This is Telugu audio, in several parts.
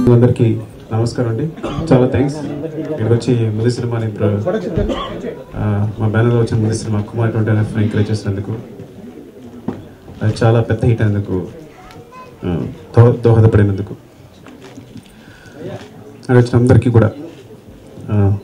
అందరికీ నమస్కారం అండి చాలా థ్యాంక్స్ ఇక్కడికి వచ్చి ముందు సినిమాని ప్ర- ఆ, మా బ్యానర్లో వచ్చిన ముందు cinema Kumar twenty F encourage చేసినందుకు అది చాలా పెద్ద హిట్ అయినందుకు ఆ, దో- దోహదపడినందుకు అక్కడ వచ్చిన అందరికీ కూడా ఆ,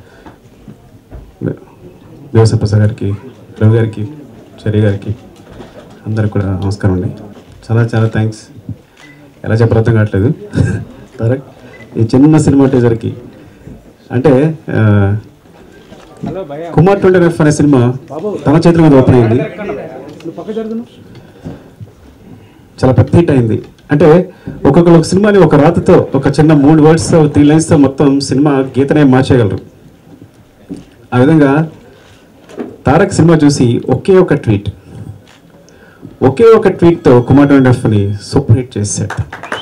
దేవస ప్రసాద్ గారికి రవి గారికి చరి గారికి అందరికి కూడా నమస్కారం అండి చాలా చాలా థ్యాంక్స్ ఎలా చెప్పాలో అర్థం కావట్లేదు తారక్ ఈ చిన్న సినిమా టీజర్కి అంటే ఆ, కుమార్ ట్వంటీ ఎఫ్ అనే సినిమా తన చేతుల మీద ఓపెన్ అయింది చాలా పెద్ద హిట్ అయింది అంటే ఒక్కొక్కరు ఒక సినిమాని ఒక రాతతో ఒక చిన్న మూడు వర్డ్స్ త్రీ లైన్స్తో మొత్తం సినిమా గీతనే మార్చేయగలరు ఆ విధంగా తారక్ సినిమా చూసి ఒకే ఒక ట్వీట్ ఒకే ఒక ట్వీట్తో కుమార్ ట్వంటీ ఎఫ్ని సూపర్ హిట్ చేశాడు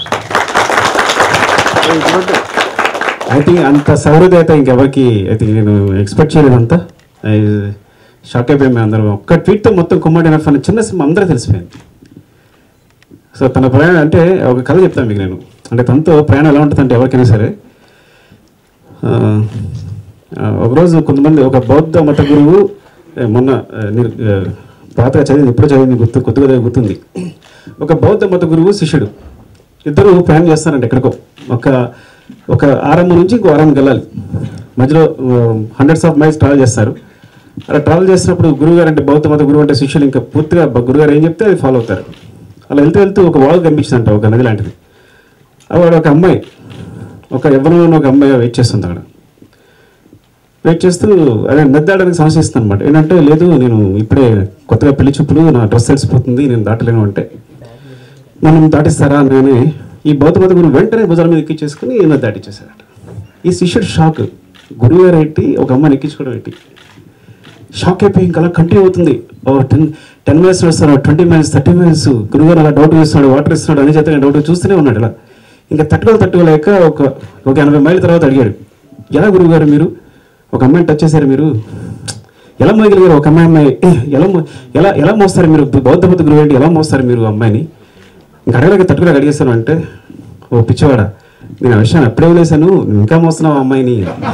ఐ థింక్ అంత సౌహృదయత ఇంకెవరికి ఐ థింక్ నేను ఎక్స్పెక్ట్ చేయలేదు అంతా షాక్ అయిపోయాం మేము అందరం ఒక్క ట్వీట్తో మొత్తం కుమార్ ఎనఫ్ అనే చిన్న సినిమా అందరూ తెలిసిపోయింది సో తన ప్రయాణం అంటే ఒక కథ చెప్తాను మీకు నేను అంటే తనతో ప్రయాణం ఎలా ఉంటుంది అంటే ఎవరికైనా సరే ఆ, ఆ, ఒకరోజు కొంతమంది ఒక బౌద్ధ మత గురువు ఏ, మొన్న ఆ, నిర్- ఆ, పాతగా చదివింది ఇప్పుడు చదివింది గుర్తు కొద్దిగా గుర్తుంది ఒక బౌద్ధ మత గురువు శిష్యుడు ఇద్దరు ప్రయాణం చేస్తారంట ఎక్కడికో ఒక ఒక ఆరంభం నుంచి ఇంకో ఆరంభం వెళ్ళాలి మధ్యలో హండ్రెడ్స్ ఆఫ్ మైల్స్ ట్రావెల్ చేస్తారు అలా ట్రావెల్ చేసినప్పుడు గురువుగారు అంటే బౌద్ధ మత గురువు అంటే శిష్యులు ఇంకా పూర్తిగా బ- గురువుగారు ఏం చెప్తే అది ఫాలో అవుతారు అలా వెళ్తూ వెళ్తూ ఒక వాగు కనిపించిందంట ఒక నది లాంటిది అక్కడ ఒక అమ్మాయి ఒక ఎవరిలో ఒక అమ్మాయి వెయిట్ చేస్తుంది అక్కడ వెయిట్ చేస్తూ అదే నద్దాడడానికి సంశయిస్తుంది అనమాట ఏంటంటే లేదు నేను ఇప్పుడే కొత్తగా పెళ్లి చూపులు నా డ్రెస్ తడిసిపోతుంది నేను దాటలేను అంటే నన్ను దాటిస్తారా అని ఈ బౌద్ధ మత గురువు వెంటనే భుజాల మీద ఎక్కించేసుకుని నన్ను దాటిచ్చేసారట ఈ శిష్యుడు షాక్ గురువు గారు ఏంటి ఒక అమ్మాయిని ఎక్కించుకోవడం ఏంటి షాక్ అయిపోయి ఇంకా అలా కంటిన్యూ అవుతుంది ఓ టెన్ టెన్ మినిట్స్ వస్తాడు ట్వంటీ మినిట్స్ థర్టీ మినిట్స్ గురువుగారు అలా డౌట్ వేస్తున్నాడు వాటర్ ఇస్తున్నాడు అని చేత డౌట్ చూస్తూనే ఉన్నాడు ఇలా ఇంకా తట్టుకోలు తట్టుకోలేక ఒక ఒక ఎనభై మైళ్ళ తర్వాత అడిగాడు ఎలా గురువుగారు మీరు ఒక అమ్మాయిని టచ్ చేశారు మీరు ఎలా మోయగలిగారు ఒక అమ్మాయి అమ్మాయి ఏ, ఎలా మో- ఎలా ఎలా మోస్తారు మీరు బౌద్ధ బుద్ధ గురువు ఏంటి ఎలా మోస్తారు మీరు ఆ అమ్మాయిని ఇంకా అడగలేక తట్టుకోలేక అడిగేస్తాను అంటే ఓ పిచ్చివాడా నేను ఆ విషయాన్ని అప్పుడే వదిలేశాను నువ్వు ఇంకా మోస్తున్నావు ఆ అమ్మాయిని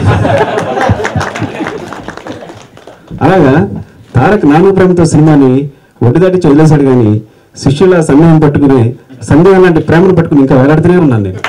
అలాగా తారక్ నాను ప్రేమతో సినిమాని ఒడ్డుదాటి వదిలేశాడు కానీ శిష్యుల సమయం పట్టుకుని సందేహం లాంటి ప్రేమను పట్టుకుని ఇంకా వేలాడుతూనే ఉన్నాను నేను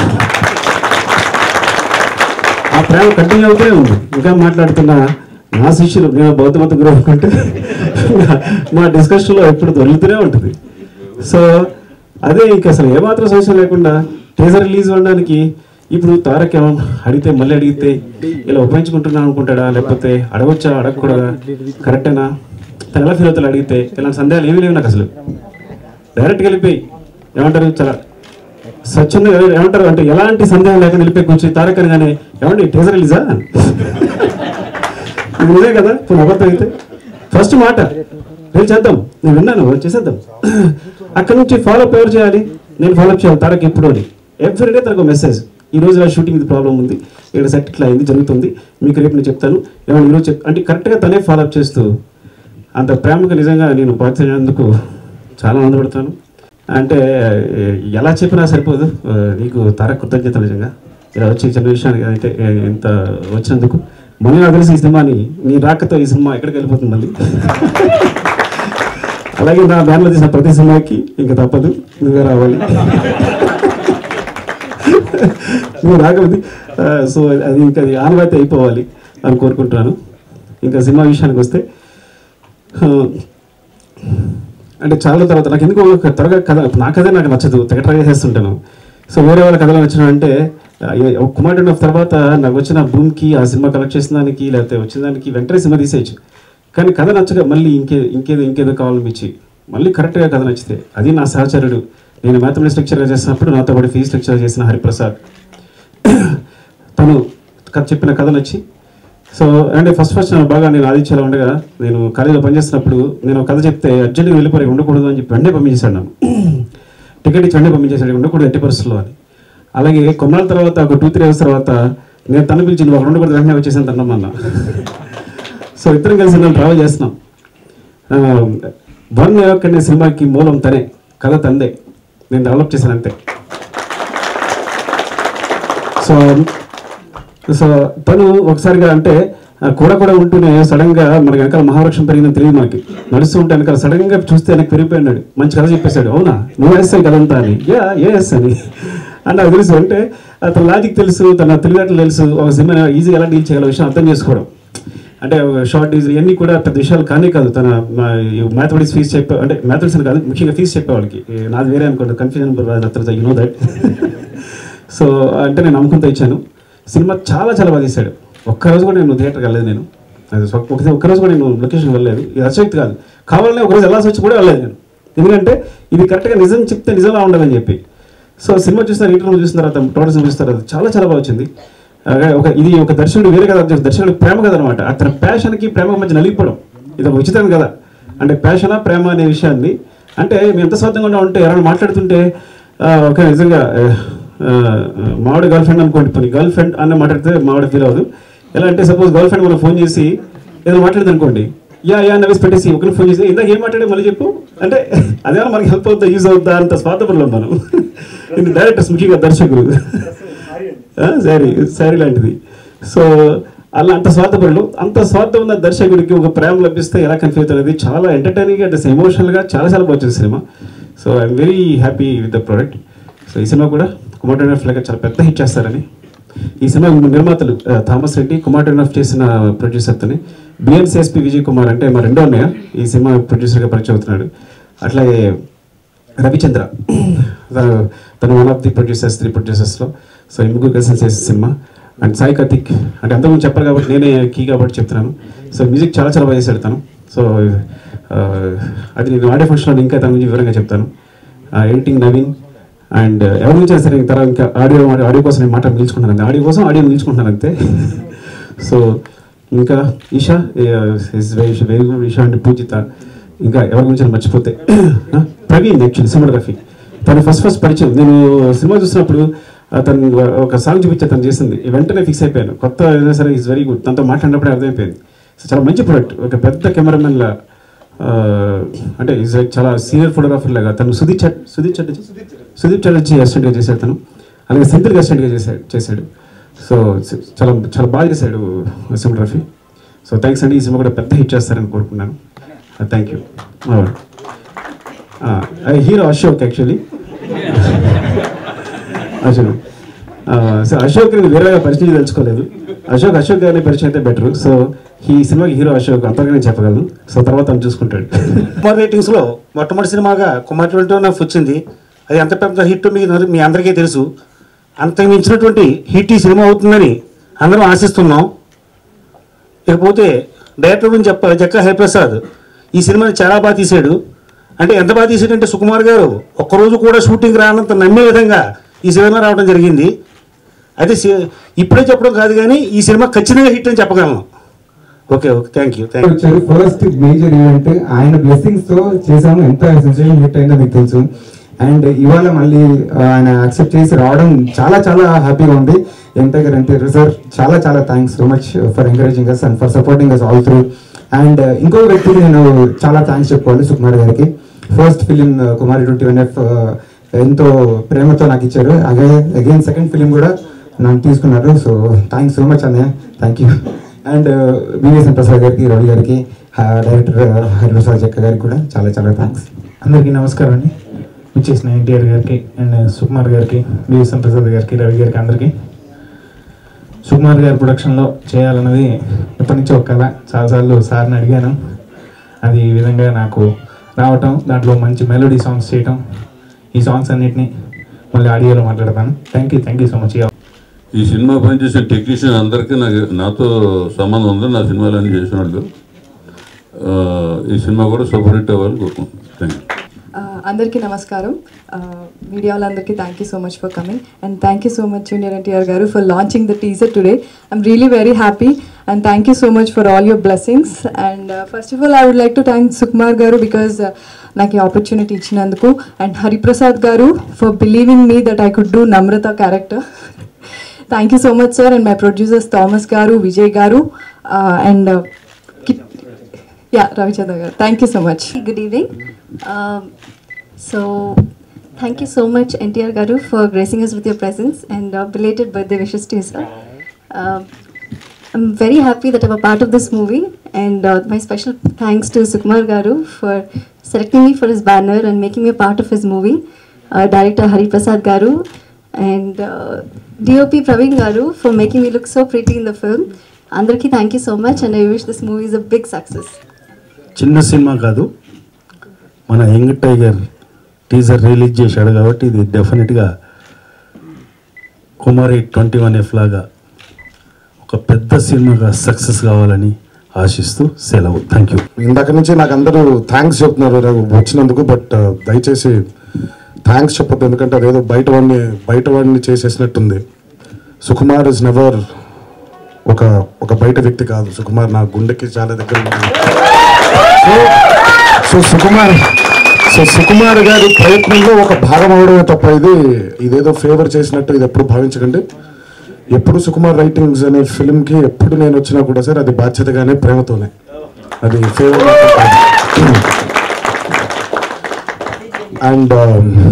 ఆ ప్రేమ కంటిన్యూ అవుతూనే ఉంది ఇంకా మాట్లాడుతున్న నా శిష్యులు నేను బౌద్ధ మత గురువు అనుకుంటే మా డిస్కషన్లో ఎప్పుడు దొరుకుతూనే ఉంటుంది సో అదే ఇంకా అసలు ఏమాత్రం సమస్య లేకుండా టీజర్ రిలీజ్ అవ్వడానికి ఇప్పుడు తారక్ ఏమో అడిగితే మళ్ళీ అడిగితే ఇలా ఉపయోగించుకుంటున్నాను అనుకుంటాడా లేకపోతే అడగొచ్చా అడగకూడదా కరెక్టేనా తను ఎలా ఫీల్ అవుతాడు అడిగితే ఇలాంటి సందేహాలు ఏమీ లేవు నాకు అసలు డైరెక్ట్గా వెళ్ళిపోయి ఏమంటారు చాలా స్వచ్ఛందంగా ఏమంటారు అంటే ఎలాంటి సందేహం లేకుండా వెళ్ళిపోయి కూర్చొని తారక్ అనగానే ఏమండి టీజర్ రిలీజా ఇది నిజే కదా ఇప్పుడు అబద్ధం అయితే ఫస్ట్ మాట నేను చేద్దాం నేను విన్నాను చేసేద్దాం అక్కడ నుంచి ఫాలోఅప్ ఎవరు చేయాలి నేను ఫాలోఅప్ చేయాలి తారక్ ఎప్పుడు అని ఎవ్రీడే తనకు మెసేజ్ ఈ రోజు నా షూటింగ్ ఇది ప్రాబ్లం ఉంది ఇక్కడ సెట్ ఇట్లా అయింది జరుగుతుంది మీకు రేపు నేను చెప్తాను ఏమన్నా ఈరోజు చెప్ అంటే కరెక్ట్గా తనే ఫాలోఅప్ చేస్తూ అంత ప్రేమకు నిజంగా నేను పాల్చేందుకు చాలా ఆనందపడతాను అంటే ఏ, ఎలా చెప్పినా సరిపోదు ఆ, నీకు తారక్ కృతజ్ఞతలు నిజంగా ఇలా వచ్చి చిన్న విషయానికి అంటే ఏ, ఇంత వచ్చినందుకు మళ్ళీ నాకు తెలిసి ఈ సినిమాని నీ రాకతో ఈ సినిమా ఎక్కడికి వెళ్ళిపోతుంది మళ్ళీ అలాగే నా బ్యాన్లో తీసిన ప్రతి సినిమాకి ఇంకా తప్పదు నువ్వే రావాలి నువ్వు రాకపోతే ఆ, సో అది ఇంకా అది ఆనవాయితీ అయిపోవాలి అని కోరుకుంటున్నాను ఇంకా సినిమా విషయానికి వస్తే ఆ, అంటే చాలా తర్వాత నాకు ఎందుకు ఒక త్వరగా కథ నా కథే నాకు నచ్చదు తెగ ట్రై చేస్తుంటాను సో వేరే వాళ్ళ కథలు నచ్చిన అంటే ఆ, ఏ- ఒక కుమార్ ఆఫ్ తర్వాత నాకు వచ్చిన భూమికి ఆ సినిమా కలెక్ట్ చేసిన దానికి లేకపోతే వచ్చిన దానికి వెంటనే సినిమా తీసేయచ్చు కానీ కథ నచ్చగా మళ్ళీ ఇంకే ఇంకేదో ఇంకేదో కావాలనిపించి మళ్ళీ కరెక్ట్గా కథ నచ్చితే అది నా సహచరుడు నేను మ్యాథమెటిక్స్ లెక్చర్గా చేసినప్పుడు నాతో పాటు ఫీజు లెక్చర్ చేసిన హరిప్రసాద్ తను కథ చెప్పిన కథ నచ్చి సో అంటే ఫస్ట్ ఫస్ట్ నాకు బాగా నేను ఆదిత్యలో ఉండగా నేను కాలేజీలో పనిచేస్తున్నప్పుడు నేను ఒక కథ చెప్తే అర్జెంట్గా వెళ్ళిపోయి ఉండకూడదు అని చెప్పి వెంటనే పంపించేశాడు నన్ను టికెట్ ఇచ్చి వెంటనే పంపించేశాడు ఉండకూడదు ఎట్టి పరిస్థితుల్లో అని అలాగే కొన్నాళ్ళ తర్వాత ఒక టూ త్రీ అవర్స్ తర్వాత నేను తను పిలిచి నువ్వు అక్కడ ఉండకూడదు వెంటనే వచ్చేసాను తన్నమన్నా సో ఇద్దరం కలిసి నేను ట్రావెల్ చేస్తున్నాం ఆ, వన్ యోక్ అనే సినిమాకి మూలం తనే కథ తందే నేను డెవలప్ చేశాను అంతే సో సో తను ఒకసారిగా అంటే ఆ, కూడా కూడా ఉంటూనే సడన్ గా మనకి వెనకాల మహావృక్షం పెరిగిందని తెలియదు మనకి నడుస్తూ ఉంటే వెనకాల సడన్ గా చూస్తే వెనక్కి పెరిగిపోయినాడు మంచి కథ చెప్పేశాడు అవునా నువ్వు వేస్తాయి కదంతా అని యా ఎస్ అని అని నాకు తెలుసు అంటే అతని లాజిక్ తెలుసు తన తెలివితేటలు తెలుసు ఒక సినిమా ఈజీగా ఎలా డీల్ చేయాలో విషయం అర్థం చేసుకోవడం అంటే షార్ట్ ఈజ్ ఇవన్నీ కూడా పెద్ద విషయాలు కానీ కాదు తన మ్యాథమెటిక్స్ ఫీజు చెప్పే అంటే మ్యాథమెటిక్స్ అని కాదు ముఖ్యంగా ఫీజు చెప్పే వాళ్ళకి ఈ నాది వేరే అనుకోండి confusion you know that so అంటే నేను నమ్ముకుంటూ ఇచ్చాను సినిమా చాలా చాలా బాగా తీశాడు ఒక్కరోజు కూడా నేను థియేటర్కి వెళ్ళలేదు నేను అది ఒక్క- ఒక ఒక్కరోజు కూడా నేను లొకేషన్ వెళ్ళలేదు ఇది అసక్తి కాదు కావాలనే ఒకరోజు వెళ్ళాల్సి వచ్చి కూడా వెళ్ళలేదు నేను ఎందుకంటే ఇది కరెక్ట్గా నిజం చెప్తే నిజంలా ఉండాలని చెప్పి సో సినిమా చూసిన ఇంటర్వ్యూ చూసిన తర్వాత టోటల్ సినిమా చూసిన తర్వాత చాలా చాలా బాగా వచ్చింది అలాగే ఒక ఇది ఒక దర్శకుడు వేరే కదా దర్శకుడు ప్రేమ కదా అనమాట అతని ప్యాషన్కి ప్రేమకు మధ్య నలిగిపోవడం ఇది ఒక ఉచితం కదా అంటే ప్యాషనా ప్రేమ అనే విషయాన్ని అంటే మేము ఎంత స్వార్థంగా ఉంటే ఎవరైనా మాట్లాడుతుంటే ఆ, ఒక నిజంగా ఆ, ఆ, మావాడి గర్ల్ ఫ్రెండ్ అనుకోండి పోనీ గర్ల్ ఫ్రెండ్ అన్న మాట్లాడితే మావాడి ఫీల్ అవ్వదు ఎలా అంటే సపోజ్ గర్ల్ ఫ్రెండ్ మనం ఫోన్ చేసి ఏదో మాట్లాడింది అనుకోండి యా యా నవ్వేసి పెట్టేసి ఒకరిని ఫోన్ చేసి ఇందాక ఏం మాట్లాడే మళ్ళీ చెప్పు అంటే అదేమో మనకి హెల్ప్ అవుతుందా యూజ్ అవుతుందా అంత స్వార్థపడలేం మనం ఇది డైరెక్టర్స్ ముఖ్యంగా దర్శకులు ఆ, శారీ శారీ లాంటిది సో అలా అంత స్వార్థపరులు అంత స్వార్థం ఉన్న దర్శకుడికి ఒక ప్రేమ లభిస్తే ఎలా కన్ఫ్యూజ్ అనేది చాలా ఎంటర్టైనింగ్ అండ్ ఎమోషనల్గా చాలా చాలా బాగా వచ్చింది cinema so I'm very happy with the product so ఈ సినిమా కూడా కుమార్ లాగా చాలా పెద్ద హిట్ చేస్తారని ఈ సినిమా నిర్మాతలు ఆ, థామస్ రెడ్డి కుమార్ టెనఫ్ చేసిన ప్రొడ్యూసర్తోని బిఎన్సిఎస్పి విజయ్ కుమార్ అంటే మా రెండో అన్నయ్య ఈ సినిమా ప్రొడ్యూసర్గా పరిచయం అవుతున్నాడు అట్లాగే రవిచంద్ర త- తను one of the producers three ప్రొడ్యూసర్స్లో సో ఈ ముగ్గురు కలిసి చేసే సినిమా అండ్ సాయి కార్తిక్ అంటే అంతకుముందు చెప్పారు కాబట్టి నేనే కీ కాబట్టి చెప్తున్నాను సో మ్యూజిక్ చాలా చాలా బాగా చేశాడు తను సో ఆ, అది నేను ఆడియో ఫంక్షన్లో ఇంకా తన గురించి వివరంగా చెప్తాను ఎడిటింగ్ నవీన్ అండ్ ఎవరి నుంచి సరే ఇంకా తర్వాత ఇంకా ఆడియో ఆడియో కోసం నేను మాట నిలుచుకుంటున్నాను ఆడియో కోసం ఆడియో నిలుచుకుంటున్నాను అంతే సో ఇంకా Isha is very very good Isha and Poojitha ఇంకా ఎవరి గురించి నేను మర్చిపోతే ఆ, ప్రవీణ్ యాక్చువల్లీ సినిమాగ్రఫీ తను ఫస్ట్ ఫస్ట్ పరిచయం నేను సినిమా చూసినప్పుడు ఆ, తను ఒక సాంగ్ చూపించే తను చేసింది వెంటనే ఫిక్స్ అయిపోయాను కొత్త అయినా సరే ఇస్ వెరీ గుడ్ తనతో మాట్లాడినప్పుడే అర్థమైపోయింది సో చాలా మంచి ప్రొడక్ట్ ఒక పెద్ద కెమెరామెన్ లా ఆ, అంటే ఈజ్ చాలా సీనియర్ ఫోటోగ్రాఫర్ లాగా తను సుదీప్ చట్ సుదీప్ చట్ సుదీప్ చటర్జీ అసిస్టెంట్గా చేశాడు తను అలాగే సెంథిల్గా అసిస్టెంట్గా చేశాడు చేశాడు సో చాలా చాలా బాగా చేశాడు సినిమాగ్రఫీ సో థ్యాంక్స్ అండి ఈ సినిమా కూడా పెద్ద హిట్ చేస్తారని కోరుకున్నాను thank you hero Ashok actually Ashok so Ashok నేను వేరేగా పరిచయం తెలుసుకోలేదు అశోక్ అశోక్ గారిని పరిచయం అయితే బెటర్ సో ఈ సినిమాకి హీరో అశోక్ అంతగా నేను చెప్పగలను సో తర్వాత తను చూసుకుంటాడు కుమార్ రేటింగ్స్లో మొట్టమొదటి సినిమాగా కుమార్ ట్వంటీ నాకు వచ్చింది అది ఎంత పెద్ద హిట్ మీకు అందరి- మీ అందరికీ తెలుసు అంతకు మించినటువంటి హిట్ ఈ సినిమా అవుతుందని అందరం ఆశిస్తున్నాం ఇకపోతే డైరెక్టర్ గురించి చెప్పాలి జక్క హరిప్రసాద్ ఈ సినిమాని చాలా బాగా తీశాడు అంటే ఎంత బాగా తీసాడంటే సుకుమార్ గారు ఒక్కరోజు కూడా షూటింగ్ రానంత నమ్మే విధంగా ఈ సినిమా రావడం జరిగింది అయితే సి- ఇప్పుడే చెప్పడం కాదు కానీ ఈ సినిమా ఖచ్చితంగా హిట్ అని చెప్పగలను okay okay thank you thank you వచ్చారు ఫస్ట్ మేజర్ ఈవెంట్ ఆయన బ్లెస్సింగ్స్ తో చేసాము ఎంత సెన్సేషన్ హిట్ అయిందో మీకు తెలుసు అండ్ ఇవాళ మళ్ళీ ఆ, ఆయన యాక్సెప్ట్ చేసి రావడం చాలా చాలా హ్యాపీగా ఉంది ఎంతగారు అంటే సార్ చాలా చాలా thanks so much for encouraging us and for supporting us all through and ఇంకో వ్యక్తికి నేను చాలా థ్యాంక్స్ చెప్పుకోవాలి సుకుమార్ గారికి first film Kumari twenty one F ఎంతో ప్రేమతో నాకు ఇచ్చారు అగే అగైన్ సెకండ్ ఫిలిం కూడా నాకు తీసుకున్నారు సో థ్యాంక్స్ సో మచ్ అన్నయ్య thank you and Vivesan Prasad గారికి రవి గారికి డైరెక్టర్ హరిప్రసాద్ చెక్క గారికి కూడా చాలా చాలా థ్యాంక్స్ అందరికీ నమస్కారం అండి వచ్చేసిన ఎన్టీఆర్ గారికి అండ్ సుకుమార్ గారికి విఎస్ఎం ప్రసాద్ గారికి రవి గారికి అందరికీ సుకుమార్ గారి ప్రొడక్షన్లో చేయాలన్నది ఎప్పటి నుంచో ఒక కళ చాలాసార్లు సార్ని అడిగాను అది ఈ విధంగా నాకు రావటం దాంట్లో మంచి మెలోడీ సాంగ్స్ చేయటం ఈ సాంగ్స్ అన్నిటిని మళ్ళీ ఆడియోలో మాట్లాడతాను thank you thank you so much ఈ సినిమా పనిచేసే టెక్నీషియన్ అందరికీ నాకు నాతో సంబంధం ఉంది నా సినిమాలన్నీ చేసిన వాళ్ళు ఆ, ఈ సినిమా కూడా సూపర్ హిట్ అవ్వాలని కోరుకుంటున్నాను థ్యాంక్ యూ Uh, అందరికీ నమస్కారం మీడియా వాళ్ళందరికీ thank you so much for coming and thank you so much junior NTR గారు for launching the teaser today I'm really very happy and thank you so much for all your blessings and first of all I would like to thank Sukumar గారు బికాజ్ నాకు ఈ ఆపర్చునిటీ ఇచ్చినందుకు అండ్ హరిప్రసాద్ గారు for believing me that I could do Namratha character thank you so much sir and my producers Thomas గారు విజయ్ గారు అండ్ యా రవిచంద్ర గారు thank you so much Good evening. Um, so, Thank you so much, NTR Garu, for gracing us with your presence and uh, belated birthday wishes to you, sir. Uh, I'm very happy that I'm a part of this movie, and uh, my special thanks to Sukumar Garu for selecting me for his banner and making me a part of his movie. Uh, director Hari Prasad Garu and uh, DOP Praveen Garu for making me look so pretty in the film. Andarki, thank you so much, and I wish this movie is a big success. చిన్న సినిమా కాదు మన యంగ్ టైగర్ టీజర్ రిలీజ్ చేశాడు కాబట్టి ఇది డెఫినెట్గా కుమారి ట్వంటీ వన్ ఎఫ్ లాగా ఒక పెద్ద సినిమాగా సక్సెస్ కావాలని ఆశిస్తూ సెలవు థ్యాంక్ యూ ఇందాక నుంచి నాకు అందరూ థ్యాంక్స్ చెప్తున్నారు రేపు వచ్చినందుకు బట్ దయచేసి థ్యాంక్స్ చెప్పొద్దు ఎందుకంటే అదేదో బయట వాడిని బయట వాడిని చేసేసినట్టుంది సుకుమార్ ఇస్ నెవర్ ఒక ఒక బయట వ్యక్తి కాదు సుకుమార్ నా గుండెకి చాలా దగ్గర ఉంది. So so Sukumar so Sukumar గారి ప్రయత్నంలో ఒక భాగం అవడమే తప్ప ఇది ఇదేదో ఫేవర్ చేసినట్టు ఇది ఎప్పుడు భావించకండి ఎప్పుడు సుకుమార్ రైటింగ్స్ అనే ఫిల్మ్కి ఎప్పుడు నేను వచ్చినా కూడా సార్ అది బాధ్యతగానే ప్రేమతోనే అది favour and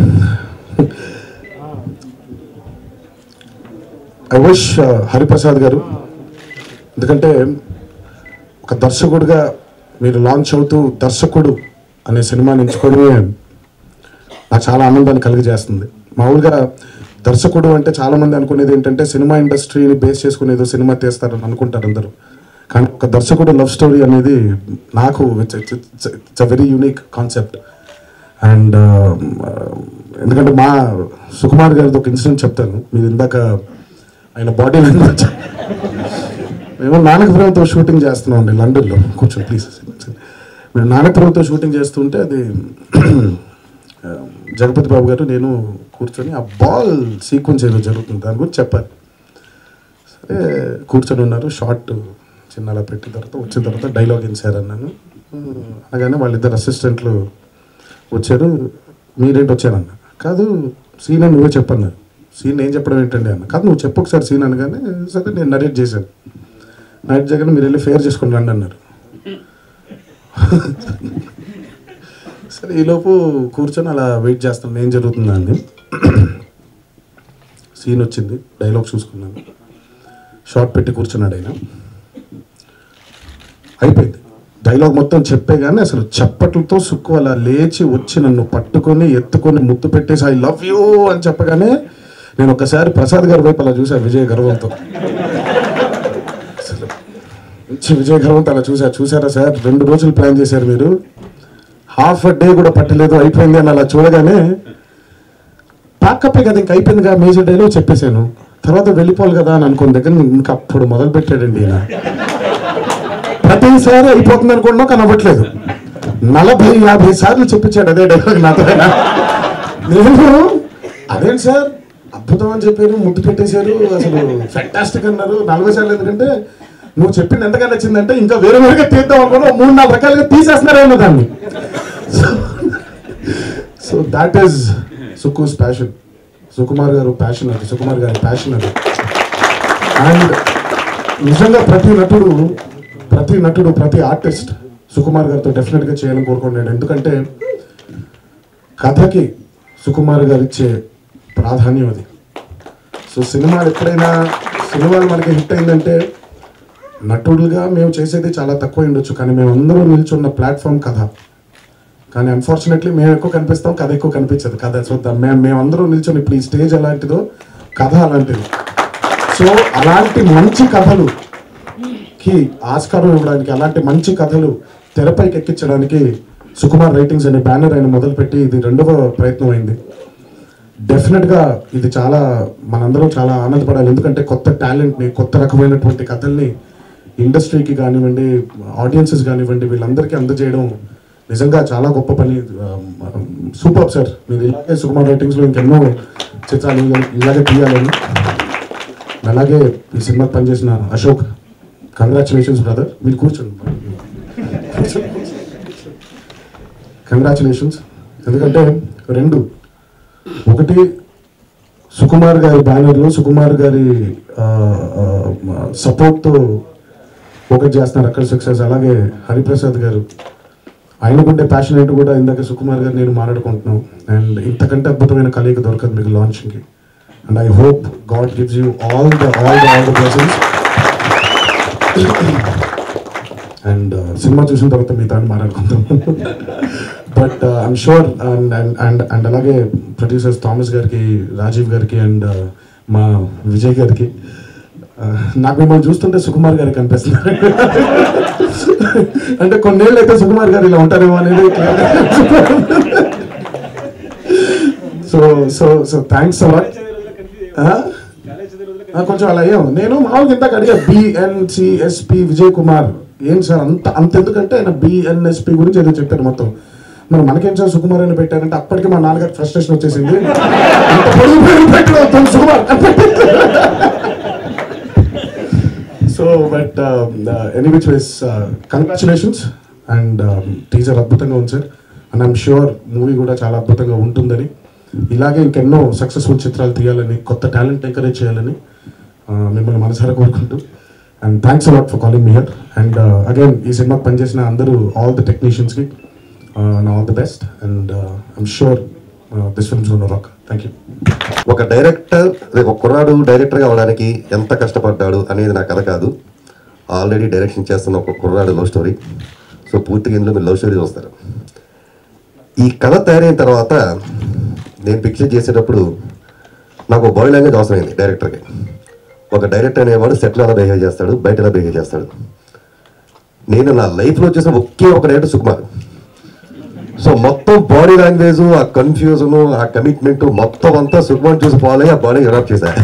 I wish Hariprasad గారు ఎందుకంటే ఒక దర్శకుడిగా మీరు లాంచ్ అవుతూ దర్శకుడు అనే సినిమాని ఎంచుకోవడమే నాకు చాలా ఆనందాన్ని కలిగజేస్తుంది మామూలుగా దర్శకుడు అంటే చాలా మంది అనుకునేది ఏంటంటే సినిమా ఇండస్ట్రీని బేస్ చేసుకుని ఏదో సినిమా తీస్తారని అనుకుంటారు అందరూ కానీ ఒక దర్శకుడు లవ్ స్టోరీ అనేది నాకు it's a very unique concept and ఎందుకంటే మా సుకుమార్ గారిది ఒక ఇన్సిడెంట్ చెప్తాను మీరు ఇందాక ఆయన బాడీ లాంగ్వేజ్ మేము నానకపురంతో షూటింగ్ చేస్తున్నాం అండి లండన్లో కూర్చొని ప్లీజ్ మేము నానకపురంతో షూటింగ్ చేస్తుంటే అది ఆ, జగపతి బాబు గారు నేను కూర్చొని ఆ బాల్ సీక్వెన్స్ ఏదో జరుగుతుంది దాని గురించి చెప్పాలి సరే కూర్చొని ఉన్నారు షార్ట్ చిన్న అలా పెట్టిన తర్వాత వచ్చిన తర్వాత డైలాగ్ ఇన్సార్ అన్నాను అనగానే వాళ్ళిద్దరు అసిస్టెంట్లు వచ్చారు మీరేంటి వచ్చారన్న కాదు సీన్ అని నువ్వే చెప్పన్నారు సీన్ ఏం చెప్పడం ఏంటండి అన్న కాదు నువ్వు చెప్పు ఒకసారి సీన్ అనగానే సరే నేను నరేట్ చేశాను నరేట్ చేయగానే మీరు వెళ్ళి ఫేర్ చేసుకుని రండి అన్నారు సరే ఈలోపు కూర్చొని అలా వెయిట్ చేస్తాను ఏం జరుగుతుందా అని సీన్ వచ్చింది డైలాగ్ చూసుకున్నాను షార్ట్ పెట్టి కూర్చున్నాడు ఆయన అయిపోయింది డైలాగ్ మొత్తం చెప్పే కానీ అసలు చప్పట్లతో సుక్కు అలా లేచి వచ్చి నన్ను పట్టుకొని ఎత్తుకొని ముద్దు పెట్టేసి ఐ లవ్ యూ అని చెప్పగానే నేను ఒకసారి ప్రసాద్ గారి వైపు అలా చూసా విజయ్ గర్వంతో అసలు మంచి విజయ్ గర్వంతో అలా చూసా చూసారా సార్ రెండు రోజులు ప్లాన్ చేశారు మీరు హాఫ్ డే కూడా పట్టలేదు అయిపోయింది అని అలా చూడగానే ప్యాకప్పే కదా ఇంకా అయిపోయిందిగా మేజర్ డేలో చెప్పేశాను తర్వాత వెళ్ళిపోవాలి కదా అని అనుకున్న దగ్గర ఇంకా అప్పుడు మొదలు పెట్టాడండి ఈయన ప్రతిసారి అయిపోతుంది అనుకున్నా కానీ అవ్వట్లేదు నలభై యాభై సార్లు చెప్పించాడు అదే డైలాగ్ నాతో ఆయన. నేను అదేంటి సార్ అద్భుతం అని చెప్పారు ముద్దు పెట్టేశారు అసలు ఫెంటాస్టిక్ అన్నారు నలభై సార్లు ఎందుకంటే నువ్వు చెప్పింది ఎంతగా నచ్చిందంటే ఇంకా వేరే వేరుగా తీద్దాం అనుకున్నా ఓ మూడు నాలుగు రకాలుగా తీసేస్తున్నారేమో దాన్ని so that is Suku's passion Sukumar గారు ప్యాషన్ అది సుకుమార్ గారి ప్యాషన్ అది అండ్ నిజంగా ప్రతి నటుడు ప్రతి నటుడు ప్రతి ఆర్టిస్ట్ సుకుమార్ గారితో డెఫినెట్గా చేయాలని కోరుకుంటాడు ఎందుకంటే కథకి సుకుమార్ గారు ఇచ్చే ప్రాధాన్యం అది సో సినిమాలు ఎప్పుడైనా సినిమాలు మనకి హిట్ అయిందంటే నటుడుగా మేము చేసేది చాలా తక్కువ ఉండొచ్చు కానీ మేము అందరూ నిల్చున్న ప్లాట్ఫామ్ కథ కానీ అన్ఫార్చునేట్లీ మేము ఎక్కువ కనిపిస్తాం కథ ఎక్కువ కనిపించదు కథ చూద్దాం మేము మేమందరూ నిల్చొని ఇప్పుడు ఈ స్టేజ్ ఎలాంటిదో కథ అలాంటిది సో అలాంటి మంచి కథలు కి ఆస్కారం ఇవ్వడానికి అలాంటి మంచి కథలు తెరపైకి ఎక్కించడానికి సుకుమార్ రైటింగ్స్ అనే బ్యానర్ ఆయన మొదలుపెట్టి ఇది రెండవ ప్రయత్నం అయింది డెఫినెట్గా ఇది చాలా మనందరం చాలా ఆనందపడాలి ఎందుకంటే కొత్త టాలెంట్ని కొత్త రకమైనటువంటి కథల్ని ఇండస్ట్రీకి కానివ్వండి ఆడియన్సెస్ కానివ్వండి వీళ్ళందరికీ అందజేయడం నిజంగా చాలా గొప్ప పని సూపర్ సార్ మీరు ఇలాగే సుకుమార్ రైటింగ్స్లో ఇంకెన్నో చిత్రాలు ఇలా- ఇలాగే తీయాలని అలాగే ఈ సినిమాకి పనిచేసిన అశోక్ కంగ్రాచులేషన్స్ బ్రదర్ మీరు కూర్చోండి కంగ్రాచులేషన్స్ ఎందుకంటే రెండు ఒకటి సుకుమార్ గారి బ్యానర్లో సుకుమార్ గారి సపోర్ట్తో ఒకటి చేస్తున్నారు అక్కడ సక్సెస్ అలాగే హరిప్రసాద్ గారు ఆయనకుండే ప్యాషన్ ఏంటో కూడా ఇందాక సుకుమార్ గారు నేను మాట్లాడుకుంటున్నాం అండ్ ఇంతకంటే అద్భుతమైన కలయిక దొరకదు మీకు లాంచింగ్కి and I hope God gives you all the all the all the blessings and cinema చూసిన తర్వాత మీ తాను మాట్లాడుకుందాం but I'm sure and and and and అలాగే ప్రొడ్యూసర్స్ థామస్ గారికి రాజీవ్ గారికి అండ్ మా విజయ్ గారికి uh, నాకు మిమ్మల్ని చూస్తుంటే సుకుమార్ గారికి కనిపిస్తున్నారు అంటే కొన్నేళ్ళు అయితే సుకుమార్ గారు ఇలా ఉంటారేమో అనేది so so so thanks a lot కొంచెం అలా అయ్యాం నేను మామూలుగా ఇందాక అడిగా బిఎన్సిఎస్పి విజయ్ కుమార్ ఏం సార్ అంత అంత ఎందుకంటే ఆయన బిఎన్ఎస్పి గురించి ఏదో చెప్పారు మొత్తం మరి మనకేం సార్ సుకుమార్ అని పెట్టారంటే అప్పటికి మా నాన్నగారు ఫ్రస్ట్రేషన్ వచ్చేసింది అంత పొడుగు పేరు పెట్టడం Sukumar so but any which ways congratulations and teacher అద్భుతంగా ఉంది sir and I'm sure movie కూడా చాలా అద్భుతంగా ఉంటుందని ఇలాగే ఇంకెన్నో సక్సెస్ఫుల్ చిత్రాలు తీయాలని కొత్త టాలెంట్ ఎంకరేజ్ చేయాలని uh, మిమ్మల్ని మనసారా కోరుకుంటూ and thanks a lot for calling me here and again ఈ సినిమాకి పనిచేసిన అందరూ ఆల్ ద టెక్నీషియన్స్కి all the best and I'm sure this films gonna rock thank you ఒక డైరెక్టర్ ఒక కుర్రాడు డైరెక్టర్గా అవడానికి ఎంత కష్టపడ్డాడు అనేది నా కథ కాదు ఆల్రెడీ డైరెక్షన్ చేస్తున్న ఒక కుర్రాడు లవ్ స్టోరీ సో పూర్తిగా ఇందులో మీరు లవ్ స్టోరీ చూస్తారు ఈ కథ తయారైన తర్వాత నేను పిక్చర్ చేసేటప్పుడు నాకు బాడీ లాంగ్వేజ్ అవసరమైంది డైరెక్టర్కి ఒక డైరెక్టర్ అనేవాడు సెట్లో ఎలా బిహేవ్ చేస్తాడు బయట ఎలా బిహేవ్ చేస్తాడు నేను నా లైఫ్లో చేసిన ఒకే ఒక డైరెక్టర్ సుకుమార్ సో మొత్తం బాడీ లాంగ్వేజ్ ఆ కన్ఫ్యూజన్ ఆ కమిట్మెంట్ మొత్తం అంతా సుకుమార్ చూసి ఫాలో అయ్యి ఆ బాడీ డెవలప్ చేశా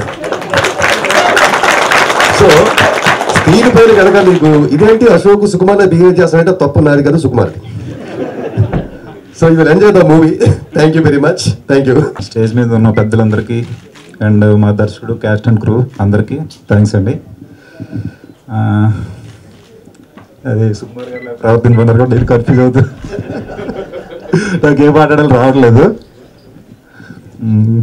సో స్క్రీన్ పైన కనుక మీకు ఇదేంటి అశోక్ సుకుమార్ బిహేవ్ చేస్తానంటే తప్పు నాది కదా Sukumar so you will enjoy the movie thank you very much thank you stage మీద ఉన్న పెద్దలందరికీ అండ్ మా దర్శకుడు క్యాస్ట్ అండ్ క్రూ అందరికీ థ్యాంక్స్ అండి ఆ, అదే సుకుమార్ గారు ప్రవర్తింపన్నారు కూడా నేను కన్ఫ్యూజ్ అవుతుంది నాకు ఏం మాట్లాడాలి రావట్లేదు మ్మ్.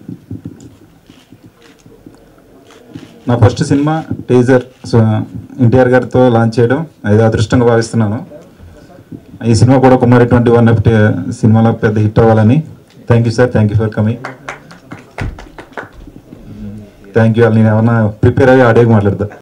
నా ఫస్ట్ సినిమా టీజర్ ఎన్టీఆర్ గారితో లాంచ్ చేయడం అది అదృష్టంగా భావిస్తున్నాను ఈ సినిమా కూడా కుమారి ట్వంటీ వన్ ఎఫ్ సినిమాలో పెద్ద హిట్ అవ్వాలని thank you sir thank you for coming thank you నేను ఏమన్నా ప్రిపేర్ అయ్యి ఆడియోకి మాట్లాడతా